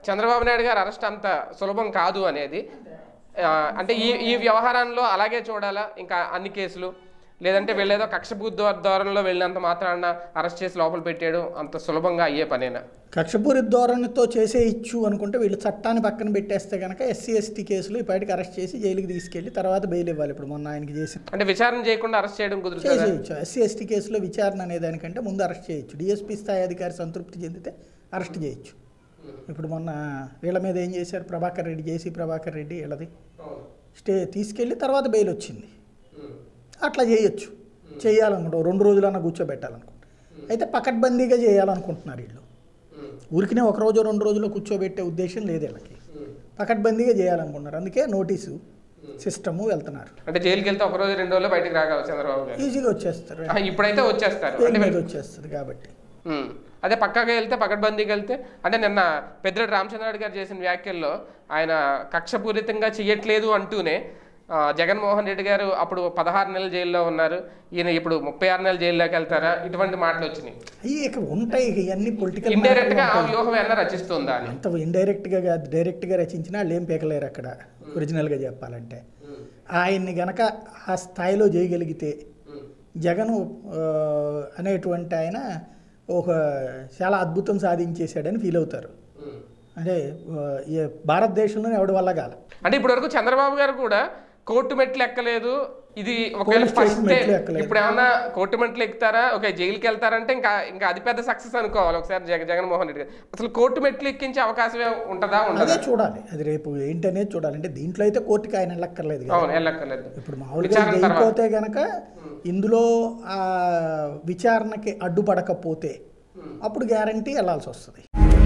చంద్రబాబు నాయుడు గారు అరెస్ట్ అంత సులభం కాదు అనేది ఆ, అంటే ఈ ఈ వ్యవహారంలో అలాగే చూడాలా ఇంకా అన్ని కేసులు లేదంటే వీళ్ళేదో కక్షపూర్ ధోరణిలో వెళ్ళినంత మాత్రాన అరెస్ట్ చేసి లోపల పెట్టేయడం అంత సులభంగా అయ్యే పనేనా కక్షపూరి ధోరణితో చేసే ఇచ్చు అనుకుంటే వీళ్ళు చట్టాన్ని పక్కన పెట్టేస్తే కనుక ఎస్సీ ఎస్టీ కేసులు ఇప్పటికి అరెస్ట్ చేసి జైలుకి తీసుకెళ్ళి తర్వాత బెయిల్ ఇవ్వాలి ఇప్పుడు మొన్న ఆయనకి చేసి అంటే విచారణ చేయకుండా అరెస్ట్ చేయడం కుదురుతుందా చేసేయచ్చు ఎస్సీ ఎస్టీ కేసులో విచారణ అనే దానికంటే ముందు అరెస్ట్ చేయొచ్చు డిఎస్పీ స్థాయి అధికారి సంతృప్తి చెందితే అరెస్ట్ చేయొచ్చు ఇప్పుడు మొన్న వీళ్ళ మీద ఏం చేశారు ప్రభాకర్ రెడ్డి జేసీ ప్రభాకర్ రెడ్డి వీళ్ళది స్టే తీసుకెళ్ళి తర్వాత బెయిల్ వచ్చింది అట్లా చేయొచ్చు చేయాలనుకుంటాం రెండు రోజులన్నా కూర్చోబెట్టాలనుకుంటాం అయితే పకడ్బందీగా చేయాలనుకుంటున్నారు వీళ్ళు ఊరికినే ఒక రోజు రెండు రోజుల్లో కూర్చోబెట్టే ఉద్దేశం లేదు వీళ్ళకి పకడ్బందీగా చేయాలనుకుంటున్నారు అందుకే నోటీసు సిస్టము వెళ్తున్నారు అంటే జైలుకి వెళ్తే ఒక రోజు రెండు రోజులు బయటకు రాగలరు చంద్రబాబు గారు ఈజీగా వచ్చేస్తారు ఆ, ఇప్పుడైతే వచ్చేస్తారు బెయిల్ అంటే మీద వచ్చేస్తుంది కాబట్టి ఉమ్. అదే పక్కాగా వెళ్తే పకడ్బందీకి వెళ్తే అంటే నిన్న పెద్దిరెడ్డి రామచంద్రారెడ్డి గారు చేసిన వ్యాఖ్యల్లో ఆయన కక్షపూరితంగా చెయ్యట్లేదు అంటూనే ఆ, జగన్మోహన్ రెడ్డి గారు అప్పుడు పదహారు నెలలు జైల్లో ఉన్నారు ఈయన ఇప్పుడు ముప్పై ఆరు నెలలు జైల్లోకి వెళ్తారా ఇటువంటి మాటలు వచ్చినాయి అవి ఇక ఉంటాయి ఇక ఇవన్నీ పొలిటికల్ ఇండైరెక్ట్ గా ఆ వ్యూహం ఏమన్నా రచిస్తుందా అని అంత ఇండైరెక్ట్గా కాదు డైరెక్ట్గా రచించినా వాళ్ళు ఏం పీకలేరు అక్కడ ఒరిజినల్గా చెప్పాలంటే ఆయన్ని గనక ఆ స్థాయిలో చేయగలిగితే జగను ఆ, అనేటువంటి ఆయన ఒక చాలా అద్భుతం సాధించేశాడని ఫీల్ అవుతారు అంటే ఆ, ఈ భారతదేశంలోనే ఎవడి వల్ల కాదు అంటే ఇప్పటి వరకు చంద్రబాబు గారు కూడా కోర్టు మెట్లు ఎక్కలేదు ఇది ఒకవేళ పోలీస్ స్టేషన్ ఫస్ట్ మెట్లు ఎక్కలేదు. ఇప్పుడు ఏమన్నా కోర్టు మెట్లు ఎక్కుతారా ఓకే జైలుకి వెళ్తారంటే ఇంకా ఇంకా అది పెద్ద సక్సెస్ అనుకోవాలి ఒకసారి జగన్ జగన్మోహన్ రెడ్డి గారు అసలు కోర్టు మెట్లు ఎక్కించే అవకాశం ఉంటుందా అదే ఉండదా చూడాలి అది రేపు ఏంటనేది చూడాలి అంటే దీంట్లో అయితే కోర్టుకి ఆయన వెళ్ళక్కర్లేదు కదా అవును వెళ్ళక్కర్లేదు ఇప్పుడు మామూలుగా విచారణ తర్వాత. చేయకపోతే గనక ఇందులో ఆ విచారణకి అడ్డుపడకపోతే అప్పుడు గ్యారంటీ వెళ్ళాల్సి వస్తుంది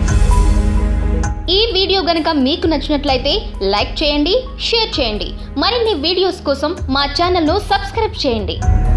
ఈ వీడియో గనుక మీకు నచ్చినట్లయితే లైక్ చేయండి షేర్ చేయండి మరిన్ని వీడియోస్ కోసం మా ఛానల్ను సబ్స్క్రైబ్ చేయండి